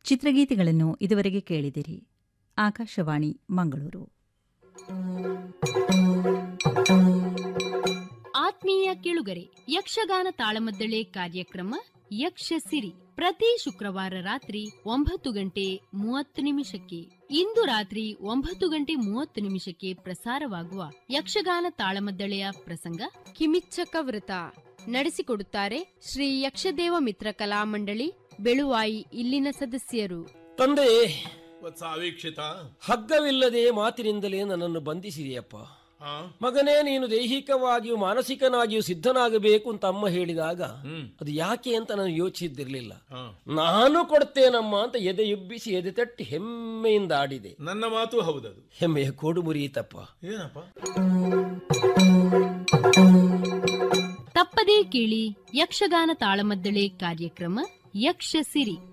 ಚಿತ್ರಗೀತೆಗಳನ್ನು ಇದುವರೆಗೆ ಕೇಳಿದಿರಿ ಆಕಾಶವಾಣಿ ಮಂಗಳೂರು ಆತ್ಮೀಯ ಕೇಳುಗರೆ ಯಕ್ಷಗಾನ ತಾಳಮದ್ದಳೆ ಕಾರ್ಯಕ್ರಮ ಯಕ್ಷ ಸಿರಿ ಪ್ರತಿ ಶುಕ್ರವಾರ ರಾತ್ರಿ ಒಂಬತ್ತು ಗಂಟೆ ಮೂವತ್ತು ನಿಮಿಷಕ್ಕೆ ಇಂದು ರಾತ್ರಿ ಒಂಬತ್ತು ಗಂಟೆ ಮೂವತ್ತು ನಿಮಿಷಕ್ಕೆ ಪ್ರಸಾರವಾಗುವ ಯಕ್ಷಗಾನ ತಾಳಮದ್ದಳೆಯ ಪ್ರಸಂಗ ಕಿಮಿಚ್ಚಕ ವ್ರತ ನಡೆಸಿಕೊಡುತ್ತಾರೆ ಶ್ರೀ ಯಕ್ಷದೇವ ಮಿತ್ರ ಕಲಾ ಮಂಡಳಿ ಬೆಳುವಾಯಿ ಇಲ್ಲಿನ ಸದಸ್ಯರು ತಂದೆ ವತ್ಸ ಅವೀಕ್ಷಿತ ಹಗ್ಗವಿಲ್ಲದೆ ಮಾತಿನಿಂದಲೇ ನನ್ನನ್ನು ಬಂಧಿಸಿದೆಯಪ್ಪ ಹಾ ಮಗನೇ ನೀನು ದೈಹಿಕವಾಗಿಯೂ ಮಾನಸಿಕನಾಗಿಯೂ ಸಿದ್ಧನಾಗಬೇಕು ಅಂತ ಅಮ್ಮ ಹೇಳಿದಾಗ ಹ್ಮ್ ಅದು ಯಾಕೆ ಅಂತ ನಾನು ಯೋಚಿಸಿದ್ದಿರಲಿಲ್ಲ ಹಾ ನಾನು ಕೊಡ್ತೇನಮ್ಮ ಅಂತ ಎದೆ ಎಬ್ಬಿಸಿ ಎದೆ ತಟ್ಟಿ ಹೆಮ್ಮೆಯಿಂದ ಆಡಿದೆ ನನ್ನ ಮಾತು ಹೌದದು ಹೆಮ್ಮೆಯ ಕೋಡು ಮುರಿಯಿತಪ್ಪ ಏನಪ್ಪ ತಪ್ಪದೇ ಕೇಳಿ ಯಕ್ಷಗಾನ ತಾಳಮದ್ದಳೆ ಕಾರ್ಯಕ್ರಮ ಯಕ್ಷ ಸಿರಿ